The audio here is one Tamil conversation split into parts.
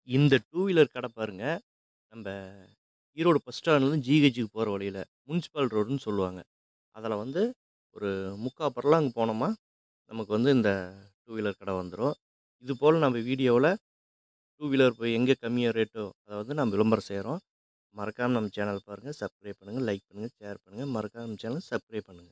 இந்த டூ வீலர் கடை பாருங்க, நம்ப ஈரோடு பஸ் ஸ்டாண்ட்லேருந்து ஜிஹெச்சுக்கு போற வழியில, முனிசிபல் ரோடுன்னு சொல்லுவாங்க. அதில வந்து ஒரு 3/4 பர்லாங் போனோமா, நமக்கு வந்து இந்த டூ வீலர் கடை வந்துரும். இதுபோல நம்ம வீடியோவுல டூ வீலர் போய் எங்கே கம்மியா ரேட்டோ, அத வந்து நம்ம விளம்பரம் செய்றோம். மறக்காம நம்ம சேனல் பாருங்க. சப்ஸ்கிரைப் பண்ணுங்க, லைக் பண்ணுங்க, ஷேர் பண்ணுங்க. மறக்காம நம்ம சேனல சப்ஸ்கிரைப் பண்ணுங்க.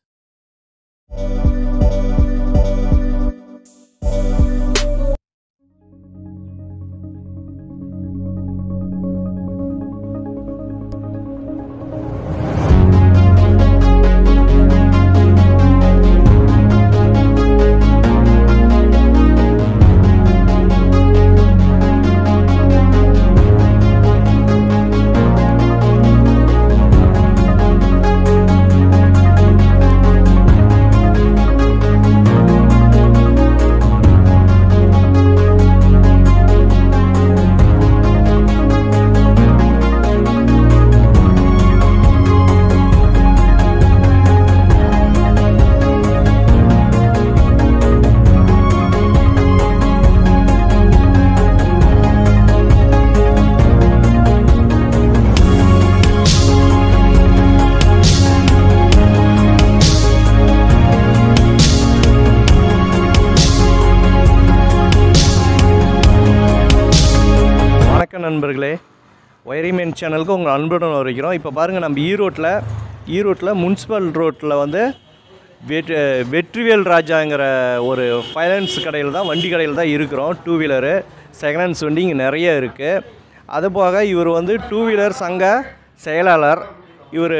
வணக்கம் நண்பர்களே. ஒயரிமேன் சேனலுக்கு உங்கள அன்புடன் வரவேற்கிறோம். இப்போ பாருங்க நம்ம ஈரோட்ல ஈரோட்ல முனிசிபல் ரோட்ல வந்து வெட் வெற்றிவேல் ராஜாங்கிற ஒரு ஃபைனான்ஸ் கடையில தான் வண்டி கடையில தான் இருக்கிறோம். டூ வீலரு, செகண்ட் ஹேண்ட்ஸ் வண்டி இங்கே நெறைய இருக்கு. அதுபோக இவர் வந்து டூ வீலர் சங்க செயலாளர். இவரு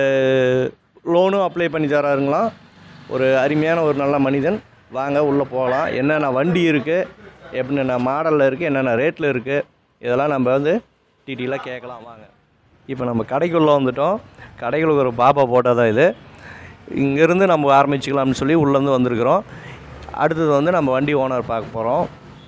லோனும் அப்ளை பண்ணி தராருங்களாம். ஒரு அருமையான ஒரு நல்ல மனிதன். வாங்க உள்ள போலாம். என்னென்ன வண்டி இருக்கு, என்னென்ன மாடல்ல இருக்கு, என்னென்ன ரேட்ல இருக்கு, இதெல்லாம் நம்ம வந்து டீட்டெயிலா கேட்கலாம் வாங்க. இப்போ நம்ம கடைக்குள்ள வந்துட்டோம். கடைக்குள்ள ஒரு பாபா போட்டோ தான் இது. இங்கேருந்து நம்ம ஆரம்பிச்சுக்கலாம்னு சொல்லி உள்ளேருந்து வந்திருக்கிறோம். அடுத்தது வந்து நம்ம வண்டி ஓனர் பார்க்க போறோம்.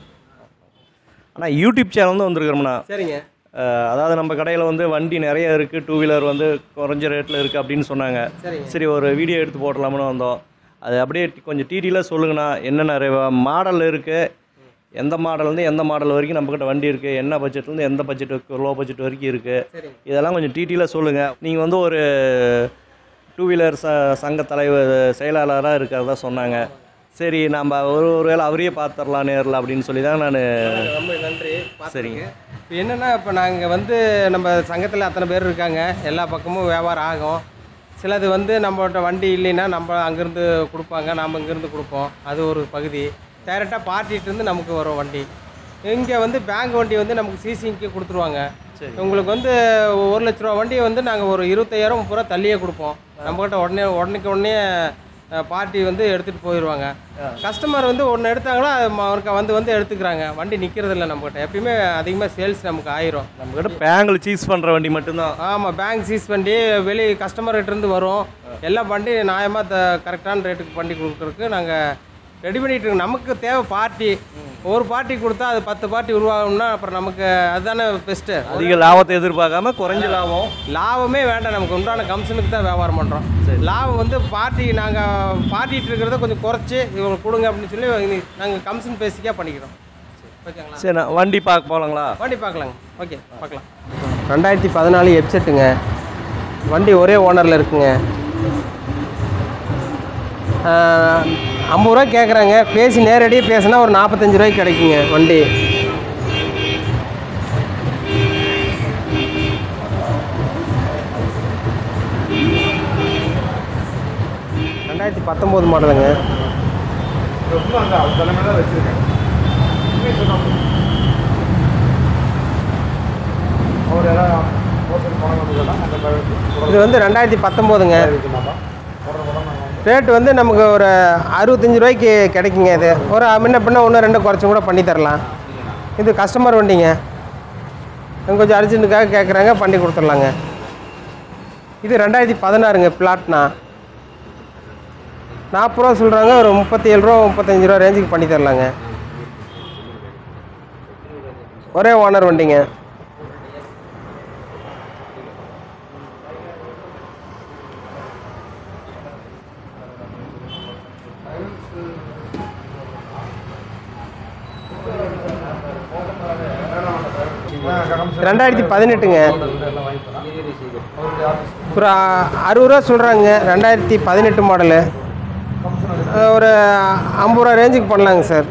அண்ணா யூடியூப் சேனல்லேருந்து வந்திருக்கிறோம்ண்ணா. சரிங்க அ அதாவது நம்ம கடையில வந்து வண்டி நெறைய இருக்கு. டூ வீலர் வந்து குறைஞ்ச ரேட்ல இருக்கு அப்படின்னு சொன்னாங்க. சரிங்க சரி ஒரு வீடியோ எடுத்து போடலாம்னு வந்தோம். அது அப்படியே கொஞ்சம் டீட்டெயிலா சொல்லுங்கண்ணா. என்னென்ன ரெ மாடல் இருக்கு, எந்த மாடல்லேருந்து எந்த மாடல் வரைக்கும் நம்மக்கிட்ட வண்டி இருக்கு, என்ன பட்ஜெட்லேருந்து எந்த பட்ஜெட் லோ பட்ஜெட் வரைக்கும் இருக்கு, சரிங்க இதெல்லாம் கொஞ்சம் டீட்டெயிலா சொல்லுங்க. நீங்க வந்து ஒரு டூ வீலர் ச சங்க தலைவர் செயலாளரா இருக்கிறதா சொன்னாங்க. சரி நம்ம ஒரு ஒரு வேளை அவரையே பார்த்துரலாம் நேர்ல அப்படின்னு சொல்லி தான் நானு ரொம்ப நன்றி சரிங்க. பார்த்துருக்கு இப்போ என்னென்னா இப்போ நாங்கள் வந்து நம்ம சங்கத்தில் அத்தனை பேர் இருக்காங்க எல்லா பக்கமும் வியாபாரம் ஆகும் சிலது வந்து நம்மகிட்ட வண்டி இல்லைன்னா நம்ம அங்கேருந்து கொடுப்பாங்க நாம் இங்கேருந்து கொடுப்போம் அது ஒரு பகுதி டேரெக்டாக பார்ட்டிகிட்டேருந்து நமக்கு வரும் வண்டி இங்கே வந்து பேங்க் வண்டி வந்து நமக்கு சிசிங்க்கு கொடுத்துருவாங்க சரி. உங்களுக்கு வந்து ஒரு லட்ச ரூபா வண்டியை வந்து நாங்கள் ஒரு இருபத்தையாயிரம் முப்பது ரூபா தள்ளியே கொடுப்போம் நம்மக்கிட்ட உடனே உடனேக்கு உடனே பார்ட்டி வந்து எடுத்துகிட்டு போயிடுவாங்க கஸ்டமர் வந்து ஒன்று எடுத்தாங்களோ அது ம- அவருக்கு வந்து வந்து எடுத்துக்கிறாங்க வண்டி நிற்கிறது இல்லை நம்மக்கிட்ட எப்பயுமே அதிகமாக சேல்ஸ் நமக்கு ஆயிரும் நம்மக்கிட்ட பேங்கில் சீஸ் பண்ணுற வண்டி மட்டும்தான். ஆமாம் பேங்க் சீஸ் பண்ணி வெளி கஸ்டமர்கிட்ட இருந்து வரும் எல்லா வண்டி நியாயமாக த கரெக்டான ரேட்டுக்கு வண்டி கொடுக்குறதுக்கு நாங்கள் ரெடி பண்ணிட்டு இருக்கோம் நமக்கு தேவை பார்ட்டி ஒரு பார்ட்டி கொடுத்தா அது பத்து பார்ட்டி உருவாகணும்னா அப்புறம் நமக்கு அதுதானே பெஸ்ட்டு அதிக லாபத்தை எதிர்பார்க்காம குறைஞ்ச லாபம் லாபமே வேண்டாம் நமக்கு உண்டான கமிஷனுக்கு தான் வியாபாரம் பண்ணுறோம் லாபம் வந்து பார்ட்டி நாங்கள் பார்ட்டிட்டு இருக்கிறத கொஞ்சம் குறைச்சி இவங்களுக்கு கொடுங்க அப்படின்னு சொல்லி நாங்கள் கமிஷன் பேசிக்காக பண்ணிக்கிறோம் ஓகேங்களா சரி நான் வண்டி பார்க்க போகலாங்களா வண்டி பார்க்கலாங்க ஓகே பார்க்கலாம் ரெண்டாயிரத்தி பதினாலு எப்செட்டுங்க வண்டி ஒரே ஓனரில் இருக்குங்க ஆஹ், ஐம்பது ரூபா கேட்குறாங்க பேசி நேரடியாக பேசினா ஒரு நாற்பத்தஞ்சு ரூபாய்க்கு கிடைக்குங்க வண்டி ரெண்டாயிரத்தி பத்தொம்போது மாடலுங்க இது வந்து ரெண்டாயிரத்தி பத்தொம்போதுங்க ரேட்டு வந்து நமக்கு ஒரு அறுபத்தஞ்சு ரூபாய்க்கு கிடைக்குங்க இது ஒரு முன்ன பின்ன ஒன்று ரெண்டு குறைச்சும் கூட பண்ணி தரலாம் இது கஸ்டமர் வண்டிங்க இவங்க கொஞ்சம் அர்ஜென்ட்டுக்காக கேட்குறாங்க பண்ணி கொடுத்துர்லாங்க இது ரெண்டாயிரத்தி பதினாறுங்க பிளாட்னா நாற்பது ரூபா சொல்கிறாங்க ஒரு முப்பத்தி ஏழு ரூபா முப்பத்தஞ்சு ரூபா ரேஞ்சுக்கு பண்ணி தரலாங்க ஒரே ஓனர் வண்டிங்க ரெண்டாயிரத்தி பதினெட்டுங்க ஒரு அ- அறுபது ரூபா சொல்கிறாங்க ரெண்டாயிரத்தி பதினெட்டு மாடலு அஹ் ஒரு ஐம்பது ரூபா ரேஞ்சுக்கு பண்ணலாங்க சார்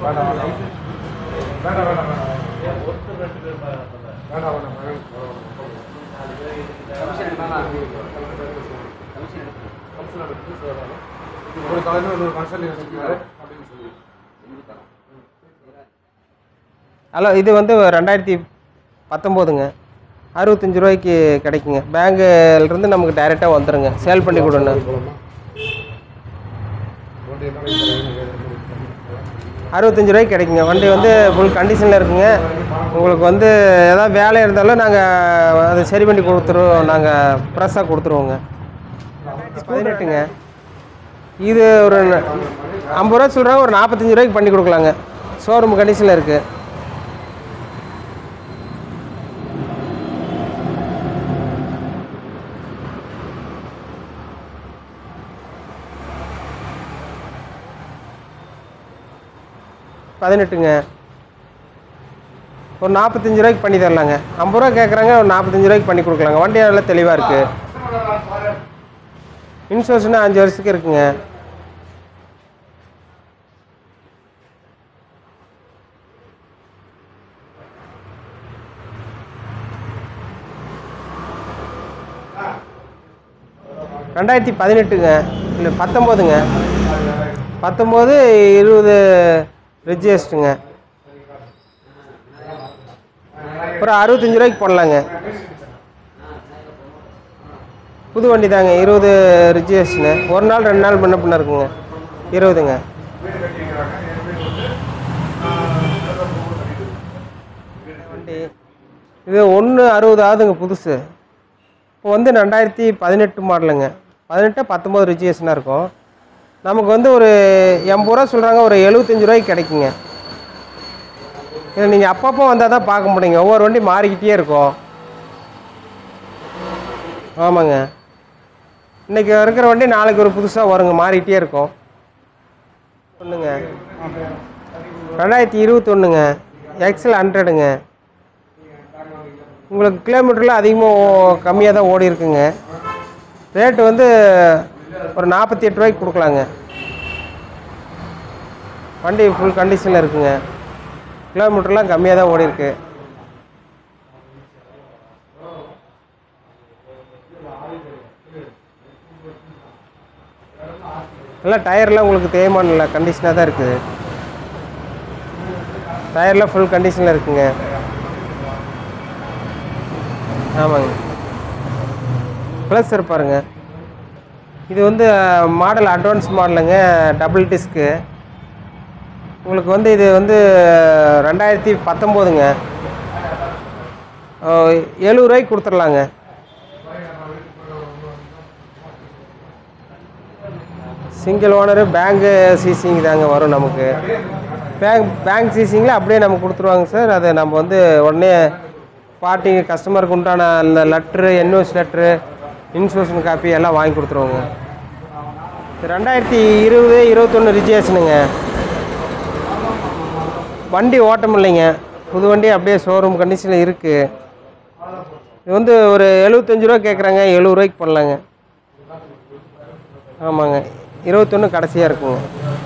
ஹலோ இது வந்து ரெண்டாயிரத்தி பத்தொம்போதுங்க அறுபத்தஞ்சு ரூபாய்க்கு கிடைக்குங்க பேங்க்லேருந்து நமக்கு டைரெக்டாக வந்துடுங்க சேல் பண்ணி கொடுங்க அறுபத்தஞ்சு ரூபாய்க்கு கிடைக்குங்க வண்டி வந்து ஃபுல் கண்டிஷனில் இருக்குங்க உங்களுக்கு வந்து ஏதாவது வேலை இருந்தாலும் நாங்கள் அதை சரி பண்ணி கொடுத்துருவோம் நாங்கள் ப்ரெஸ்ஸாக கொடுத்துருவோங்க பதினெட்டுங்க இது ஒரு ந- ஐம்பது ரூபா சொல்கிறாங்க ஒரு நாற்பத்தஞ்சு ரூபாய்க்கு பண்ணி கொடுக்கலாங்க ஷோரூம் கண்டிஷனில் இருக்குது பதினெட்டுங்க ஒரு நாற்பத்தஞ்சு ரூபாய்க்கு பண்ணி தரலாங்க ஐம்பது ரூபா கேட்குறாங்க ஒரு நாற்பத்தஞ்சு ரூபாய்க்கு பண்ணி கொடுக்கலாங்க வண்டி நல்லா தெளிவாக இருக்குது இன்சூரன்ஸ்னா அஞ்சு வருஷத்துக்கு இருக்குங்க ரெண்டாயிரத்தி பதினெட்டுங்க இல்லை பத்தொம்போதுங்க பத்தொம்போது இருபது ரிஜிஸ்ட்ருங்க ஒரு அறுபத்தஞ்சு ரூபாய்க்கு போடலாங்க புது வண்டி தாங்க இருபது ரிஜிஸ்ட்ரேஷனு ஒரு நாள் ரெண்டு நாள் முன்ன பின்ன இருக்குங்க இருபதுங்க வண்டி இது ஒன்று அறுபது ஆகுதுங்க புதுசு இப்போ வந்து ரெண்டாயிரத்தி பதினெட்டு மாடலுங்க பதினெட்டு பத்தொம்போது ரிஜிஸ்ட்ரேஷனாக இருக்கும் நமக்கு வந்து ஒரு எண்பது ரூபா சொல்கிறாங்க ஒரு எழுபத்தஞ்சு ரூபாய்க்கு கிடைக்குங்க இதை நீங்கள் அப்பப்போ வந்தால் தான் பார்க்க முடியுங்க ஒவ்வொரு வண்டி மாறிக்கிட்டே இருக்கும் ஆமாங்க இன்றைக்கி இருக்கிற வண்டி நாளைக்கு ஒரு புதுசாக வருங்க மாறிக்கிட்டே இருக்கும் ஒன்றுங்க ரெண்டாயிரத்தி இருபத்தொன்னுங்க எக்ஸல் ஹண்ட்ரடுங்க உங்களுக்கு கிலோமீட்டரில் அதிகமாக கம்மியாக தான் ஓடி இருக்குங்க ரேட்டு வந்து ஒரு நாற்பத்தி எட்டு ரூபாய்க்கு கொடுக்கலாங்க வண்டி ஃபுல் கண்டிஷனில் இருக்குங்க கிலோமீட்டர்லாம் கம்மியாக தான் ஓடி இருக்கு எல்லாம் டயர்லாம் உங்களுக்கு தேய்மானம் இல்லை கண்டிஷனாக தான் இருக்குது டயர்லாம் ஃபுல் கண்டிஷனில் இருக்குங்க ஆமாங்க ப்ளஸ் இருப்பாருங்க இது வந்து மாடல் அட்வான்ஸ் மாடலுங்க டபுள் டிஸ்க்கு உங்களுக்கு வந்து இது வந்து ரெண்டாயிரத்தி பத்தொம்போதுங்க எழுபது ரூபாய்க்கு கொடுத்துர்லாங்க சிங்கிள் ஓனரு பேங்கு சீசிங் தாங்க வரும் நமக்கு பேங்க் பேங்க் சீசிங்கில் அப்படியே நம்ம கொடுத்துருவாங்க சார் அதை நம்ம வந்து உடனே பார்ட்டி கஸ்டமருக்கு உண்டான அந்த letter NOS letter insurance copy எல்லாம் வாங்கி கொடுத்துருவோங்க இது ரெண்டாயிரத்தி இருபது இருபத்தொன்று ரிஜிஸ்ட்ரேஷனுங்க வண்டி ஓட்டம் இல்லைங்க புது வண்டி அப்படியே ஷோரூம் கண்டிஷனில் இருக்குது இது வந்து ஒரு எழுபத்தஞ்சு ரூபா கேட்குறாங்க எழுபது ரூபாய்க்கு பண்ணலாங்க ஆமாங்க இருபத்தொன்று கடைசியாக இருக்குங்க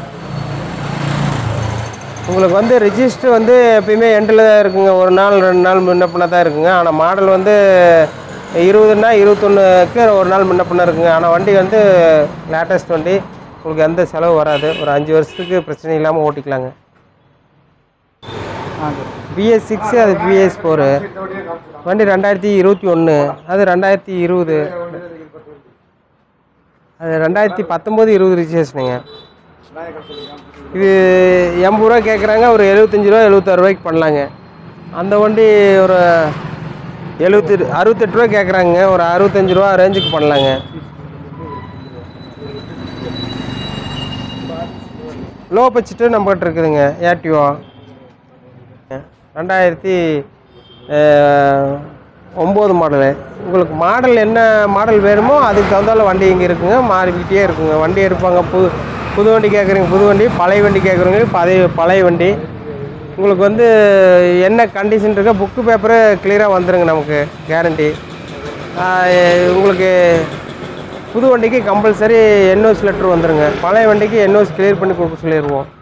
உங்களுக்கு வந்து ரிஜிஸ்டர் வந்து எப்பயுமே எண்டில் தான் இருக்குங்க ஒரு நாள் ரெண்டு நாள் முன்ன பின்ன தான் இருக்குங்க ஆனால் மாடல் வந்து இருபதுன்னா இருபத்தொன்னுக்கு ஒரு நாள் முன்ன பின்ன இருக்குங்க ஆனால் வண்டி வந்து லேட்டஸ்ட் வண்டி உங்களுக்கு எந்த செலவு வராது ஒரு அஞ்சு வருஷத்துக்கு பிரச்சனை இல்லாமல் ஓட்டிக்கலாங்க பிஎஸ் சிக்ஸு அது பிஎஸ் ஃபோரு வண்டி ரெண்டாயிரத்தி இருபத்தி ஒன்று அது ரெண்டாயிரத்தி இருபது அது ரெண்டாயிரத்தி பத்தொம்போது இருபது ரிஜிஸ்ட்ரேஷனுங்க இது எண்பது ரூபா கேட்குறாங்க ஒரு எழுபத்தஞ்சி ரூபா எழுபத்தாறு ரூபாய்க்கு பண்ணலாங்க அந்த வண்டி ஒரு எழுபத்தி அறுபத்தெட்டு ரூபா கேட்குறாங்க ஒரு அறுபத்தஞ்சு ரூபா ரேஞ்சுக்கு பண்ணலாங்க லோ பட்ஜெட்டு நம்மகிட்ட இருக்குதுங்க ஏடிஓ ரெண்டாயிரத்தி ஒம்பது மாடலு உங்களுக்கு மாடல் என்ன மாடல் வேணுமோ அதுக்கு தகுந்தால வண்டி இங்கே இருக்குங்க மாறிக்கிட்டே இருக்குங்க வண்டி எடுப்பாங்க புது புது வண்டி கேட்குறீங்க புது வண்டி பழைய வண்டி கேட்குறீங்க பழைய பழைய வண்டி உங்களுக்கு வந்து என்ன கண்டிஷன் இருக்கோ புக்கு பேப்பரு கிளியராக வந்துருங்க நமக்கு கேரண்டி உங்களுக்கு புது வண்டிக்கு கம்பல்சரி என்ஓசி லெட்ரு வந்துருங்க பழைய வண்டிக்கு என்ஓசி கிளியர் பண்ணி கொடுக்க சொல்லிடுவோம்